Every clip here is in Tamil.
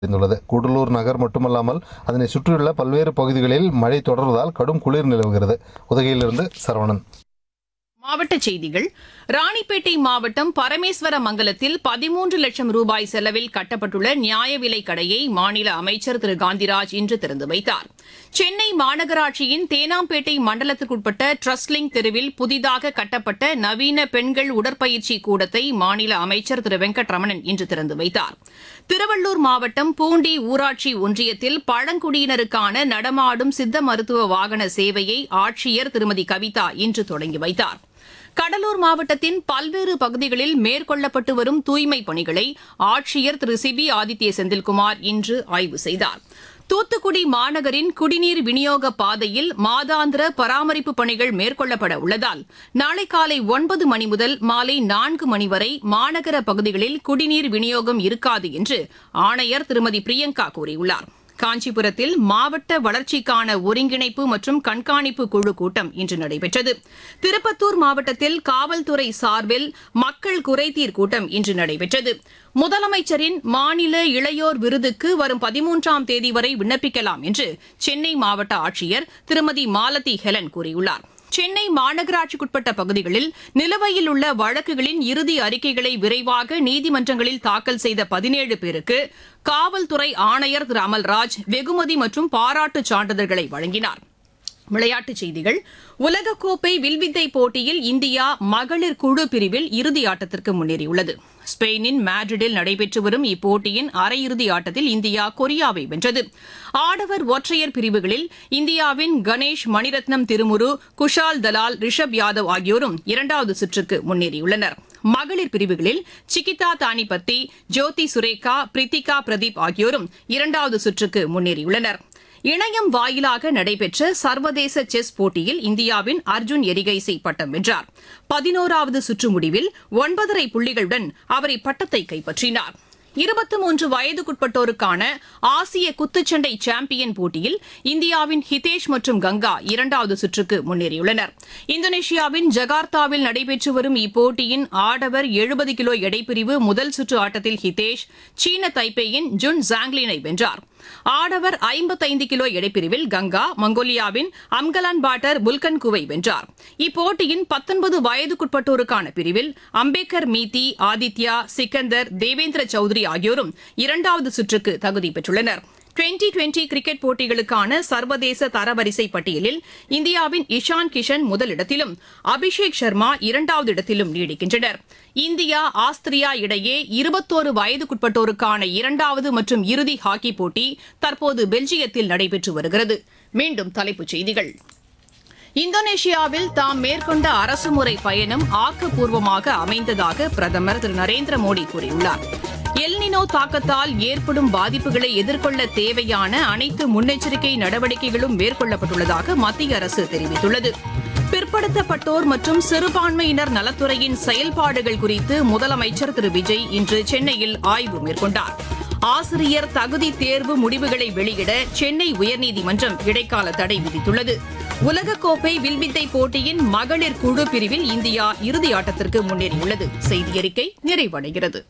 இருந்துள்ளது கூடலூர் நகர் மட்டுமல்லாமல் அதனை சுற்றியுள்ள பல்வேறு பகுதிகளில் மழை தொடர்வதால் கடும் குளிர் நிலவுகிறது உதகையிலிருந்து சரவணன் மாவட்டச் செய்திகள் ராணிப்பேட்டை மாவட்டம் பரமேஸ்வர மங்கலத்தில் பதிமூன்று லட்சம் ரூபாய் செலவில் கட்டப்பட்டுள்ள நியாய விலைக் கடையை மாநில அமைச்சர் திரு காந்திராஜ் இன்று திறந்து வைத்தார் சென்னை மாநகராட்சியின் தேனாம்பேட்டை மண்டலத்திற்குட்பட்ட ட்ரஸ்லிங் தெருவில் புதிதாக கட்டப்பட்ட நவீன பெண்கள் உடற்பயிற்சி கூடத்தை மாநில அமைச்சர் திரு வெங்கட்ரமணன் இன்று திறந்து வைத்தார் திருவள்ளூர் மாவட்டம் பூண்டி ஊராட்சி ஒன்றியத்தில் பழங்குடியினருக்கான நடமாடும் சித்த மருத்துவ வாகன சேவையை ஆட்சியர் திருமதி கவிதா இன்று தொடங்கி வைத்தார் கடலூர் மாவட்டத்தின் பல்வேறு பகுதிகளில் மேற்கொள்ளப்பட்டு வரும் தூய்மைப் பணிகளை ஆட்சியர் திரு சிபி ஆதித்ய செந்தில்குமார் இன்று ஆய்வு செய்தார் தூத்துக்குடி மாநகரின் குடிநீர் விநியோக பாதையில் மாதாந்திர பராமரிப்பு பணிகள் மேற்கொள்ளப்பட உள்ளதால் நாளை காலை ஒன்பது மணி முதல் மாலை நான்கு மணி வரை மாநகர பகுதிகளில் குடிநீர் விநியோகம் இருக்காது என்று ஆணையர் திருமதி பிரியங்கா கூறியுள்ளார் காஞ்சிபுரத்தில் மாவட்ட வளர்ச்சிக்கான ஒருங்கிணைப்பு மற்றும் கண்காணிப்பு குழு கூட்டம் இன்று நடைபெற்றது திருப்பத்தூர் மாவட்டத்தில் காவல்துறை சார்பில் மக்கள் குறைதீர் கூட்டம் இன்று நடைபெற்றது முதலமைச்சரின் மாநில இளையோர் விருதுக்கு வரும் பதிமூன்றாம் தேதி வரை விண்ணப்பிக்கலாம் என்று சென்னை மாவட்ட ஆட்சியர் திருமதி மாலதி ஹெலன் கூறியுள்ளார் சென்னை மாநகராட்சிக்குட்பட்ட பகுதிகளில் நிலுவையில் உள்ள வழக்குகளின் இறுதி அறிக்கைகளை விரைவாக நீதிமன்றங்களில் தாக்கல் செய்த பதினேழு பேருக்கு காவல்துறை ஆணையர் திரு அமல்ராஜ் வெகுமதி மற்றும் பாராட்டுச் சான்றிதழ்களை வழங்கினார் விளையாட்டுச் செய்திகள் உலகக்கோப்பை வில்வித்தை போட்டியில் இந்தியா மகளிர் குழு பிரிவில் இறுதி ஆட்டத்திற்கு முன்னேறியுள்ளது ஸ்பெயினின் மேட்ரிடில் நடைபெற்று வரும் இப்போட்டியின் அரையிறுதி ஆட்டத்தில் இந்தியா கொரியாவை வென்றது ஆடவர் ஒற்றையர் பிரிவுகளில் இந்தியாவின் கணேஷ் மணிரத்னம் திருமுரு குஷால் தலால் ரிஷப் யாதவ் ஆகியோரும் இரண்டாவது சுற்றுக்கு முன்னேறியுள்ளனர் மகளிர் பிரிவுகளில் சிகிதா தானிபத்தி ஜோதி சுரேகா பிரித்திகா பிரதீப் ஆகியோரும் இரண்டாவது சுற்றுக்கு முன்னேறியுள்ளனர் இணையம் வாயிலாக நடைபெற்ற சர்வதேச செஸ் போட்டியில் இந்தியாவின் அர்ஜுன் எரிகைசி பட்டம் வென்றார் பதினோராவது சுற்று முடிவில் ஒன்பதரை புள்ளிகளுடன் அவர் இப்பட்டத்தை கைப்பற்றினார் இருபத்தி மூன்று வயதுக்குட்பட்டோருக்கான ஆசிய குத்துச்சண்டை சாம்பியன் போட்டியில் இந்தியாவின் ஹிதேஷ் மற்றும் கங்கா இரண்டாவது சுற்றுக்கு முன்னேறியுள்ளனர் இந்தோனேஷியாவின் ஜகார்த்தாவில் நடைபெற்று வரும் இப்போட்டியின் ஆடவர் எழுபது கிலோ எடைப்பிரிவு முதல் சுற்று ஆட்டத்தில் ஹிதேஷ் சீன தைப்பேயின் ஜுன் ஜாங்லினை வென்றார் ஆடவர் ஐம்பத்தைந்து கிலோ எடைப்பிரிவில் கங்கா மங்கோலியாவின் அம்கலான் பாட்டர் புல்கன்குவை வென்றார் இப்போட்டியின் பத்தொன்பது வயதுக்குட்பட்டோருக்கான பிரிவில் அம்பேக்கர் மீதி ஆதித்யா சிக்கந்தர் தேவேந்திர சௌத்ரி ஆகியோரும் இரண்டாவது சுற்றுக்கு தகுதி பெற்றுள்ளனர் டுவெண்டி டுவெண்டி கிரிக்கெட் போட்டிகளுக்கான சர்வதேச தரவரிசை பட்டியலில் இந்தியாவின் இஷான் கிஷன் முதலிடத்திலும் அபிஷேக் சர்மா இரண்டாவது இடத்திலும் நீடிக்கின்றனர் இந்தியா ஆஸ்திரியா இடையே இருபத்தோரு வயதுக்குட்பட்டோருக்கான இரண்டாவது மற்றும் இறுதி ஹாக்கி போட்டி தற்போது பெல்ஜியத்தில் நடைபெற்று வருகிறது மீண்டும் தலைப்புச் செய்திகள் இந்தோனேஷியாவில் தாம் மேற்கொண்ட அரசுமுறை பயணம் ஆக்கப்பூர்வமாக அமைந்ததாக பிரதமர் திரு நரேந்திர மோடி கூறியுள்ளார் எல்னினோ தாக்கத்தால் ஏற்படும் பாதிப்புகளை எதிர்கொள்ள தேவையான அனைத்து முன்னெச்சரிக்கை நடவடிக்கைகளும் மேற்கொள்ளப்பட்டுள்ளதாக மத்திய அரசு தெரிவித்துள்ளது பிற்படுத்தப்பட்டோர் மற்றும் சிறுபான்மையினர் நலத்துறையின் செயல்பாடுகள் குறித்து முதலமைச்சர் திரு விஜய் இன்று சென்னையில் ஆய்வு மேற்கொண்டார் ஆசிரியர் தகுதி தேர்வு முடிவுகளை வெளியிட சென்னை உயர்நீதிமன்றம் இடைக்கால தடை விதித்துள்ளது உலகக்கோப்பை வில்வித்தை போட்டியின் மகளிர் குழு பிரிவில் இந்தியா இறுதி ஆட்டத்திற்கு முன்னேறியுள்ளது செய்தியறிக்கை நிறைவடைகிறது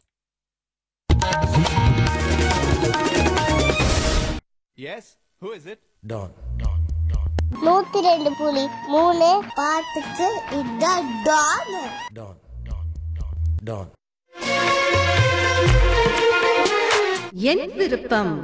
Yes? Who is it? Don. நூத்தி ரெண்டு புலி மூணு பாட்டுக்கு இதான் டான் Don. Don. என் விருப்பம்